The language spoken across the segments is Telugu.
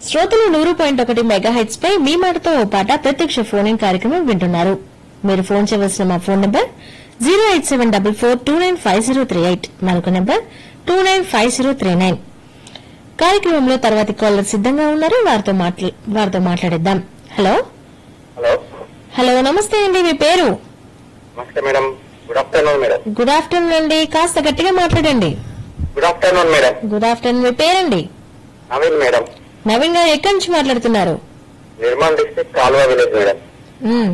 శ్రోతలు నూరు పాయింట్ ఒకటి మెగా హెడ్స్ పై మీ మాటతో ఓ పాట ప్రత్యక్ష ఫోన్ ఇన్ కార్యక్రమం వింటున్నారు మీరు ఫోన్ చేయవలసిన మా phone number zero eight seven double four two nine five zero three eight మరొక number two nine five zero three nine కార్యక్రమంలో తర్వాతి కాలర్ సిద్ధంగా ఉన్నారు వారితో మాట్లా- వారితో మాట్లాడిద్దాం హలో హలో హలో నమస్తే అండి మీ పేరు నమస్తే madam good afternoon madam good afternoon అండి కాస్త గట్టిగా మాట్లాడండి good afternoon madam good afternoon మీ పేరండి నవీన్ మేడం నవీన్ గారు ఎక్కడి నుంచి మాట్లాడుతున్నారు Nirmal district Kaluva village madam మ్మ్.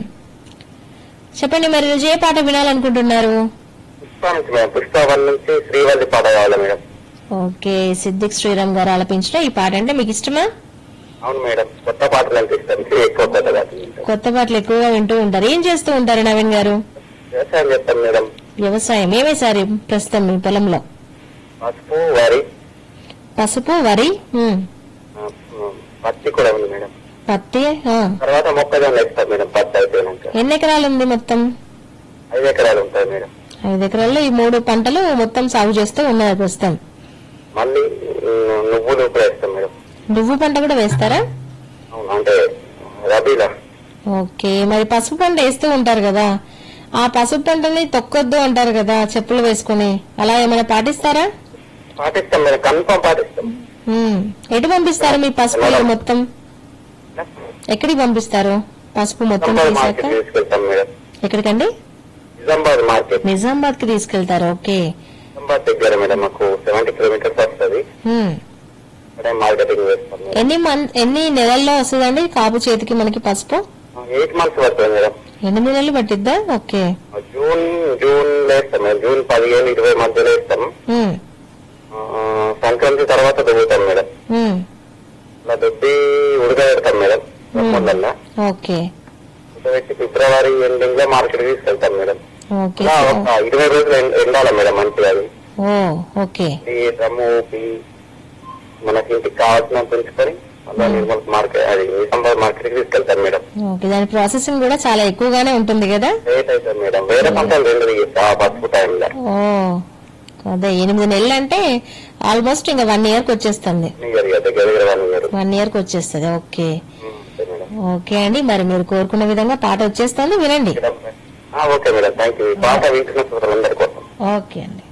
చెప్పండి మరి రోజు ఏ పాట వినాలనుకుంటున్నారు పుష్ప నుంచి మేడం పుష్ప వన్ నుంచి శ్రీవల్లి పాట కావాలి మేడం ఓకే సిద్దిక్ శ్రీరామ్ గారు ఆలపించిన ఈ పాట అంటే మీకు ఇష్టమా అవును మేడం కొత్త పాటలు అనిపిస్తాం ఇది ఎక్కువ కొత్త పాటలు కొత్త పాటలు ఎక్కువగా వింటూ ఉంటారు ఏం చేస్తూ ఉంటారు నవీన్ గారు వ్యవసాయం చేస్తాం మేడం వ్యవసాయం ఏమేసారి ప్రస్తుతం మీ పొలంలో పసుపు వరి పసుపు వరి మ్మ్. ఆ, పత్తి కూడా ఉంది మేడం పత్తి ఆ. తర్వాత మొక్కజొన్న వేస్తాం మేడం పత్తి అయిపోయినాక ఎన్ని ఎకరాలు ఉంది మొత్తం ఐదు ఎకరాలు ఉంటాయి మేడం ఐదు ఎకరాల్లో ఈ మూడు పంటలు మొత్తం సాగు చేస్తూ ఉన్నారు ప్రస్తుతం మళ్ళీ ఉమ్, నువ్వులు కూడా వేస్తాం మేడం నువ్వు పంట కూడా వేస్తారా అవును అంటే రబీలా ఓకే మరి పసుపు పంట వేస్తూ ఉంటారు కదా ఆ పసుపు పంటని తొక్కొద్దు అంటారు కదా చెప్పులు వేసుకుని అలా ఏమైనా పాటిస్తారా పాటిస్తాం మేడం కన్ఫామ్ పాటిస్తాం మ్మ్. ఎటు పంపిస్తారు మీ పసుపు ఇది మొత్తం ఎక్కడికి పంపిస్తారు పసుపు మొత్తం నిజామాబాద్ తీసాక మార్కెట్ తీసుకెళ్తాం మేడం ఎక్కడికండి నిజామాబాద్ మార్కెట్ నిజామాబాద్ కి తీసుకెళ్తారు ఓకే నిజామాబాద్ దగ్గర మేడం మాకు సెవెంటీ కిలోమీటర్స్ వస్తుంది మ్మ్. అక్కడే మార్కెటింగ్ చేస్తాం మేడం ఎన్ని మన్ ఎన్ని నెలల్లో వస్తుందండి కాపు చేతికి మనకి పసుపు ఎయిట్ మంత్స్ పడుతుంది మేడం ఎనిమిది నెలలు పట్టిద్దా ఓకే జూన్ జూన్ వేస్తాం మేడం జూన్ పదిహేను ఇరవై మధ్యలో వేస్తాం మ్మ్. ఆ, సంక్రాంతి తర్వాత దువ్వుతాం మేడం మ్మ్. ఇలా దుబ్బి ఉడకబెడతాం మేడం రమ్మల్లా ఓకే ఉడకబెట్టి ఫిబ్రవరి ఎండింగ్ లో మార్కెట్ తీసుకెళ్తాం మేడం ఓకే ఇలా ఒక ఇరవై రోజులు ఎండ- ఎండాలి మేడం మంచిగా అది ఓ ఓకే ఈ డ్రమ్ము ఊపి మనకి ఇంటికి కావాల్సినంత ఉంచుకొని మళ్ళీ నిర్మల్ మార్కెట్ అది నిజామాబాద్ మార్కెట్ కి తీసుకెళ్తాం మేడం ఓకే దాని ప్రాసెసింగ్ కూడా చాలా ఎక్కువగానే ఉంటుంది కదా లేట్ అవుతుంది మేడం వేరే పంటలు రెండు తీయచ్చు ఆ పసుపు టైంలో ఓ అదే ఎనిమిది నెలలు అంటే ఆల్మోస్ట్ ఇంకా వన్ ఇయర్ కి వచ్చేస్తుంది ఇయర్ ఇక దగ్గర దగ్గర వన్ ఇయర్ వన్ ఇయర్ కి వచ్చేస్తుంది ఓకే అంతే మేడం ఓకే అండి మరి మీరు కోరుకున్న విధంగా పాట వచ్చేస్తుంది వినండి ఆ, ఓకే మేడం థ్యాంక్ యూ ఈ పాట వింటున్న శ్రోతలందరి కోసం ఓకే అండి